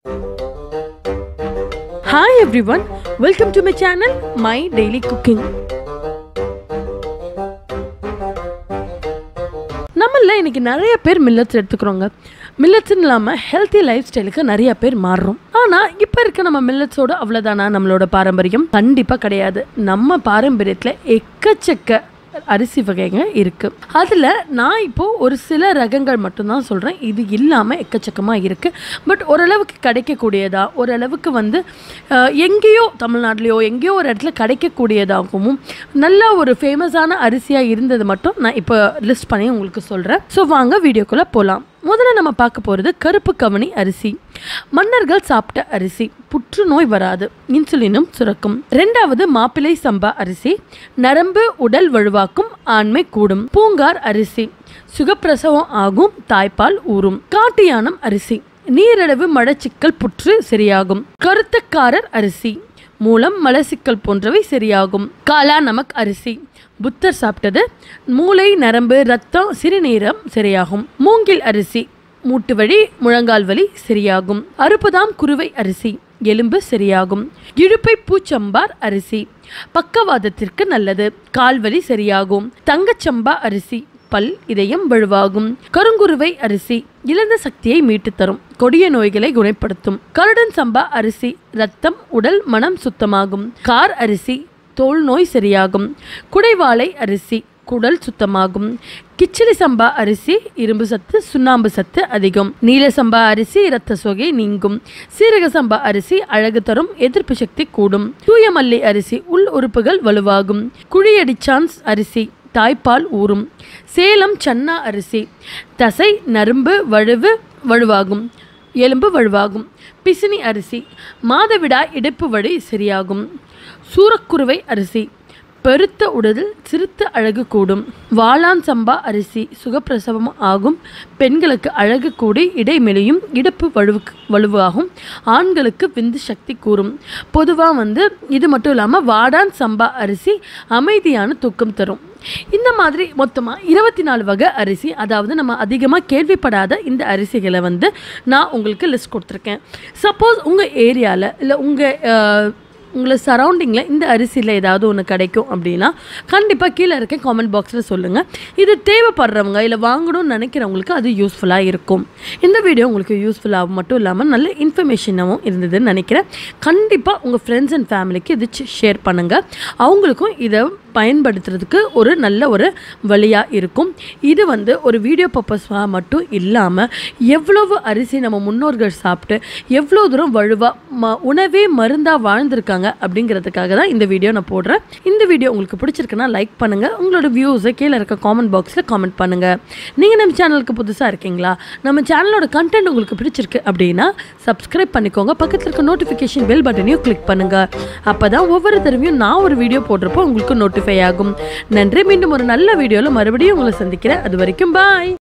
hi everyone welcome to my channel my daily cooking நம்மள இன்னைக்கு நிறைய பேர் மில்லட்ஸ் எடுத்துக்கிறோங்க மில்லட்ஸ்னு இல்லாமல் ஹெல்த்தி லைஃப் ஸ்டைலுக்கு நிறைய பேர் மாறுறோம் ஆனால் இப்போ இருக்க நம்ம மில்லட்ஸோட அவ்வளோதானா நம்மளோட பாரம்பரியம் கண்டிப்பாக கிடையாது நம்ம பாரம்பரியத்தில் எக்கச்சக்க அரிசி வகைங்க இருக்கு அதில் நான் இப்போ ஒரு சில ரகங்கள் மட்டும்தான் சொல்கிறேன் இது இல்லாமல் எக்கச்சக்கமாக இருக்குது பட் ஓரளவுக்கு கிடைக்கக்கூடியதா ஓரளவுக்கு வந்து அஹ், எங்கேயோ தமிழ்நாட்டிலையோ எங்கேயோ ஒரு இடத்துல கிடைக்கக்கூடியதாகவும் நல்ல ஒரு ஃபேமஸான அரிசியாக இருந்தது மட்டும் நான் இப்போ லிஸ்ட் பண்ணி உங்களுக்கு சொல்கிறேன் ஸோ வாங்க வீடியோக்குள்ளே போகலாம் முதல்ல நம்ம பார்க்க போகிறது கருப்பு கவனி அரிசி மன்னர்கள் சாப்பிட்ட அரிசி புற்றுநோய் வராது இன்சுலினும் சுரக்கும் ரெண்டாவது மாப்பிள்ளை சம்பா அரிசி நரம்பு உடல் வலுவாக்கும் ஆண்மை கூடும் பூங்கார் அரிசி சுகப்பிரசவம் ஆகும் தாய்ப்பால் ஊறும் காட்டு யானம் அரிசி நீரிழிவு மலச்சிக்கல் புற்று சரியாகும் கருத்தக்காரர் அரிசி மூலம் மலசிக்கல் போன்றவை சரியாகும் காலா நமக் அரிசி புத்தர் சாப்பிட்டது மூளை நரம்பு ரத்தம் சிறுநீரம் சரியாகும் மூங்கில் அரிசி மூட்டு வலி முழங்கால் வலி சரியாகும் அறுபதாம் குருவை அரிசி எலும்பு சரியாகும் இழுப்பை பூச்சம்பார் அரிசி பக்கவாதத்திற்கு நல்லது கால்வலி சரியாகும் தங்கச்சம்பா அரிசி பல் இதயம் வலுவாகும் கருங்குருவை அரிசி இழந்த சக்தியை மீட்டுத் தரும் கொடிய நோய்களை குணப்படுத்தும் கருடன் சம்பா அரிசி ரத்தம் உடல் மனம் சுத்தமாகும் கார் அரிசி தோல் நோய் சரியாகும் குடைவாளை அரிசி குடல் சுத்தமாகும் கிச்சிலி சம்பா அரிசி இரும்பு சத்து சுண்ணாம்பு சத்து அதிகம் நீல சம்பா அரிசி இரத்த சோகை நீங்கும் சீரக சம்பா அரிசி அழகு தரும் எதிர்ப்பு சக்தி கூடும் தூய மல்லி அரிசி உள் உறுப்புகள் வலுவாகும் குழியடிச்சான்ஸ் அரிசி தாய்ப்பால் ஊறும் சேலம் சன்னா அரிசி தசை நரம்பு வழுவு வலுவாகும் எலும்பு வலுவாகும் பிசினி அரிசி மாதவிடாய் இடுப்பு வழி சரியாகும் சூரக்குருவை அரிசி பெருத்த உடலில் சிறுத்த அழகு கூடும் வாளான் சம்பா அரிசி சுகப்பிரசவம் ஆகும் பெண்களுக்கு அழகு கூடி இடைமெலியும் இடுப்பு வலுவுக்கு வலுவாகும் ஆண்களுக்கு விந்து சக்தி கூறும் பொதுவாக வந்து இது மட்டும் இல்லாமல் வாடான் சம்பா அரிசி அமைதியான தூக்கம் தரும் இந்த மாதிரி மொத்தமாக இருபத்தி நாலு வகை அரிசி அதாவது நம்ம அதிகமாக கேள்விப்படாத இந்த அரிசிகளை வந்து நான் உங்களுக்கு லிஸ்ட் கொடுத்துருக்கேன் சப்போஸ் உங்கள் ஏரியாவில் இல்லை உங்கள் உங்களை சரௌண்டிங்கில் இந்த அரிசியில் ஏதாவது ஒன்று கிடைக்கும் அப்படின்னா கண்டிப்பாக கீழே இருக்க காமெண்ட் பாக்ஸில் சொல்லுங்கள் இது தேவைப்படுறவங்க இல்லை வாங்கணும்னு நினைக்கிறவங்களுக்கு அது யூஸ்ஃபுல்லாக இருக்கும் இந்த வீடியோ உங்களுக்கு யூஸ்ஃபுல்லாக மட்டும் இல்லாமல் நல்ல இன்ஃபர்மேஷனாகவும் இருந்ததுன்னு நினைக்கிறேன் கண்டிப்பாக உங்கள் ஃப்ரெண்ட்ஸ் அண்ட் ஃபேமிலிக்கு இது ஷேர் பண்ணுங்கள் அவங்களுக்கும் இதை பயன்படுத்துறதுக்கு ஒரு நல்ல ஒரு வழியாக இருக்கும் இது வந்து ஒரு வீடியோ பர்பஸாக மட்டும் இல்லாமல் எவ்வளவு அரிசி நம்ம முன்னோர்கள் சாப்பிட்டு எவ்வளோ தூரம் வலுவாக ம உணவே மருந்தாக வாழ்ந்திருக்காங்க அப்படிங்கிறதுக்காக தான் இந்த வீடியோ நான் போடுறேன் இந்த வீடியோ உங்களுக்கு பிடிச்சிருக்குன்னா லைக் பண்ணுங்கள் உங்களோட வியூஸை கீழே இருக்க காமெண்ட் பாக்ஸில் காமெண்ட் பண்ணுங்கள் நீங்கள் நம்ம சேனலுக்கு புதுசாக இருக்கீங்களா நம்ம சேனலோட கண்டென்ட் உங்களுக்கு பிடிச்சிருக்கு அப்படின்னா சப்ஸ்கிரைப் பண்ணிக்கோங்க பக்கத்தில் இருக்க நோட்டிஃபிகேஷன் பெல் பட்டனையும் கிளிக் பண்ணுங்கள் அப்போ தான் ஒவ்வொரு தடவையும் நான் ஒரு வீடியோ போடுறப்போ உங்களுக்கு நோட்டிஃபை ஆகும் நன்றி மீண்டும் ஒரு நல்ல வீடியோவில் மறுபடியும் உங்களை சந்திக்கிறேன் அது வரைக்கும் பாய்